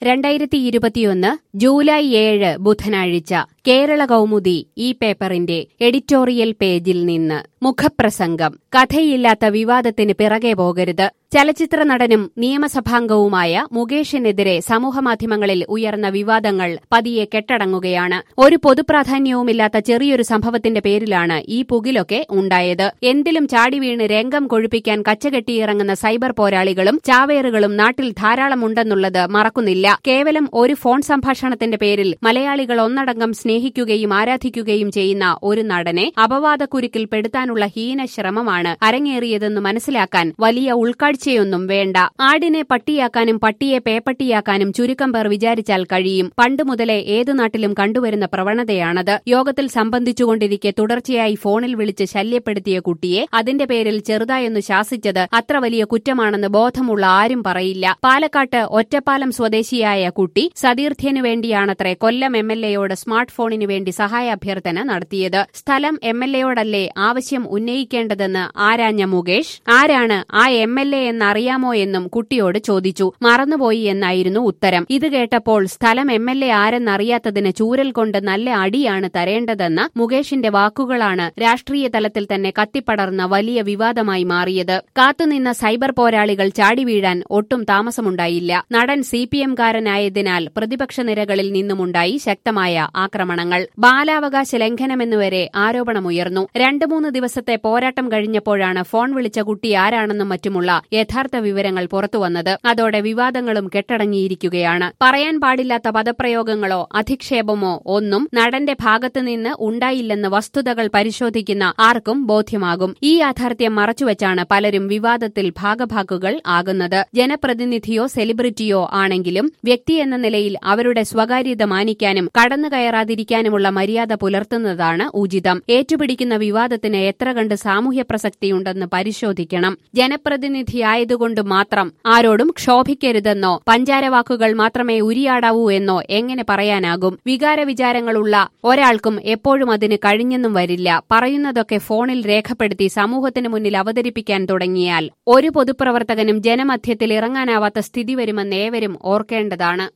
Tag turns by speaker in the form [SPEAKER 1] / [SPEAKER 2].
[SPEAKER 1] രണ്ടായിരത്തി ഇരുപത്തിയൊന്ന് ജൂലൈ ഏഴ് ബുധനാഴ്ച കേരള കൗമുദി ഈ പേപ്പറിന്റെ എഡിറ്റോറിയൽ പേജിൽ നിന്ന് മുഖപ്രസംഗം കഥയില്ലാത്ത വിവാദത്തിന് പിറകെ പോകരുത് ചലച്ചിത്ര നടനും നിയമസഭാംഗവുമായ മുകേഷിനെതിരെ സമൂഹമാധ്യമങ്ങളിൽ ഉയർന്ന വിവാദങ്ങൾ പതിയെ കെട്ടടങ്ങുകയാണ് ഒരു പൊതുപ്രാധാന്യവുമില്ലാത്ത ചെറിയൊരു സംഭവത്തിന്റെ പേരിലാണ് ഈ പുകിലൊക്കെ ഉണ്ടായത് എന്തിലും ചാടി വീണ് രംഗം കൊഴുപ്പിക്കാൻ കച്ചകെട്ടിയിറങ്ങുന്ന സൈബർ പോരാളികളും ചാവേറുകളും നാട്ടിൽ ധാരാളമുണ്ടെന്നുള്ളത് മറക്കുന്നില്ല കേവലം ഒരു ഫോൺ സംഭാഷണത്തിന്റെ പേരിൽ മലയാളികൾ ഒന്നടങ്കം സ്നേഹിക്കുകയും ആരാധിക്കുകയും ചെയ്യുന്ന ഒരു നടനെ അപവാദക്കുരുക്കിൽ പെടുത്താനുള്ള ഹീനശ്രമമാണ് അരങ്ങേറിയതെന്ന് മനസ്സിലാക്കാൻ വലിയ ഉൾക്കാഴ്ചയൊന്നും വേണ്ട ആടിനെ പട്ടിയാക്കാനും പട്ടിയെ പേപ്പട്ടിയാക്കാനും ചുരുക്കം പേർ വിചാരിച്ചാൽ കഴിയും പണ്ട് മുതലേ ഏതു നാട്ടിലും കണ്ടുവരുന്ന പ്രവണതയാണത് യോഗത്തിൽ സംബന്ധിച്ചുകൊണ്ടിരിക്കെ തുടർച്ചയായി ഫോണിൽ വിളിച്ച് ശല്യപ്പെടുത്തിയ കുട്ടിയെ അതിന്റെ പേരിൽ ചെറുതായൊന്ന് ശാസിച്ചത് അത്ര വലിയ കുറ്റമാണെന്ന് ബോധമുള്ള ആരും പറയില്ല പാലക്കാട്ട് ഒറ്റപ്പാലം സ്വദേശിയായ കുട്ടി സതീർത്ഥ്യനു വേണ്ടിയാണത്രേ കൊല്ലം എം എൽ എയോട് സ്മാർട്ട് ഫോണിനു വേണ്ടി സഹായാഭ്യർത്ഥന നടത്തിയത് സ്ഥലം എം എൽ എയോടല്ലേ ആവശ്യം ഉന്നയിക്കേണ്ടതെന്ന് ആരാഞ്ഞ മുകേഷ് ആരാണ് ആ എം എൽ എ എന്നറിയാമോ എന്നും കുട്ടിയോട് ചോദിച്ചു മറന്നുപോയി എന്നായിരുന്നു ഉത്തരം ഇത് കേട്ടപ്പോൾ സ്ഥലം എം എൽ എ ആരെന്നറിയാത്തതിന് ചൂരൽ കൊണ്ട് നല്ല അടിയാണ് തരേണ്ടതെന്ന മുകേഷിന്റെ വാക്കുകളാണ് രാഷ്ട്രീയ തലത്തിൽ തന്നെ കത്തിപ്പടർന്ന വലിയ വിവാദമായി മാറിയത് കാത്തുനിന്ന സൈബർ പോരാളികൾ ചാടി വീഴാൻ ഒട്ടും താമസമുണ്ടായില്ല നടൻ സി പി എംകാരനായതിനാൽ പ്രതിപക്ഷ നിരകളിൽ നിന്നുമുണ്ടായി ശക്തമായ ആക്രമണങ്ങൾ ബാലാവകാശ ലംഘനമെന്നുവരെ ആരോപണമുയർന്നു രണ്ടു മൂന്ന് ദിവസത്തെ പോരാട്ടം കഴിഞ്ഞപ്പോഴാണ് ഫോൺ വിളിച്ച കുട്ടി ആരാണെന്നും മറ്റുമുള്ള യഥാർത്ഥ വിവരങ്ങൾ പുറത്തുവന്നത് അതോടെ വിവാദങ്ങളും കെട്ടടങ്ങിയിരിക്കുകയാണ് പറയാൻ പാടില്ലാത്ത പദപ്രയോഗങ്ങളോ അധിക്ഷേപമോ ഒന്നും നടന്റെ ഭാഗത്തുനിന്ന് ഉണ്ടായില്ലെന്ന് വസ്തുതകൾ പരിശോധിക്കുന്ന ആർക്കും ബോധ്യമാകും ഈ യാഥാർത്ഥ്യം മറച്ചുവെച്ചാണ് പലരും വിവാദത്തിൽ ഭാഗഭാക്കുകൾ ആകുന്നത് ജനപ്രതിനിധിയോ സെലിബ്രിറ്റിയോ ആണെങ്കിലും വ്യക്തി എന്ന നിലയിൽ അവരുടെ സ്വകാര്യത മാനിക്കാനും കടന്നുകയറാതിരിക്കാനുമുള്ള മര്യാദ പുലർത്തുന്നതാണ് ഉചിതം ഏറ്റുപിടിക്കുന്ന വിവാദത്തിന് എത്ര കണ്ട് സാമൂഹ്യ പ്രസക്തിയുണ്ടെന്ന് പരിശോധിക്കണം ജനപ്രതിനിധിയായതുകൊണ്ട് മാത്രം ആരോടും ക്ഷോഭിക്കരുതെന്നോ പഞ്ചാരവാക്കുകൾ മാത്രമേ ഉരിയാടാവൂ എന്നോ എങ്ങനെ പറയാനാകും വികാരവിചാരങ്ങളുള്ള ഒരാൾക്കും എപ്പോഴും അതിന് കഴിഞ്ഞെന്നും വരില്ല പറയുന്നതൊക്കെ ഫോണിൽ രേഖപ്പെടുത്തി സമൂഹത്തിന് മുന്നിൽ അവതരിപ്പിക്കാൻ തുടങ്ങിയാൽ ഒരു പൊതുപ്രവർത്തകനും ജനമധ്യത്തിൽ ഇറങ്ങാനാവാത്ത സ്ഥിതി വരുമെന്ന് ഏവരും ഓർക്കേണ്ടതാണ്